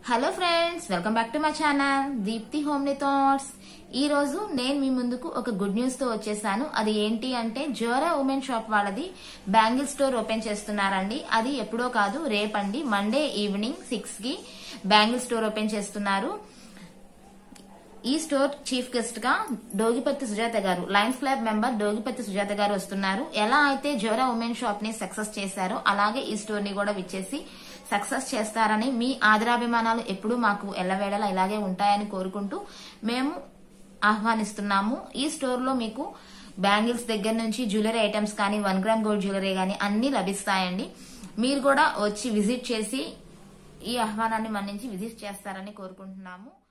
hello friends welcome back to my channel Deepti homely thoughts ఈ రోజు నేను మీ ముందుకు ఒక గుడ్ న్యూస్ తో వచ్చేసాను అది ఏంటి అంటే జోరా ఉమెన్ షాప్ వాళ్ళది బ్యాంగిల్ స్టోర్ ఓపెన్ చేస్తున్నారండి అది ఎప్పుడో కాదు రేపండి మండే ఈవినింగ్ సిక్స్ కి బ్యాంగిల్ స్టోర్ ఓపెన్ చేస్తున్నారు ఈ స్టోర్ చీఫ్ గెస్ట్ గా Dogipatti Sujatha garu Lions Club member Dogipatti Sujatha garu వస్తున్నారు ఎలా అయితే జోరా ఉమెన్ షాప్ ని సక్సెస్ చేశారో అలాగే ఈ స్టోర్ ని కూడా విచ్చేసి సక్సెస్ చేస్తారని మీ ఆదరాభిమానాలు ఎప్పుడూ మాకు ఎల్లవేళలా ఇలాగే ఉంటాయని కోరుకుంటూ మేము ఆహ్వానిస్తున్నాము ఈ స్టోర్ లో మీకు బ్యాంగిల్స్ దగ్గర నుంచి జ్యువెలరీ ఐటమ్స్ కానీ వన్ గ్రామ్ గోల్డ్ జ్యువెలరీ కానీ అన్ని లభిస్తాయండి మీరు కూడా వచ్చి విజిట్ చేసి ఈ ఆహ్వానాన్ని మన్నించి విజిట్ చేస్తారని కోరుకుంటున్నాము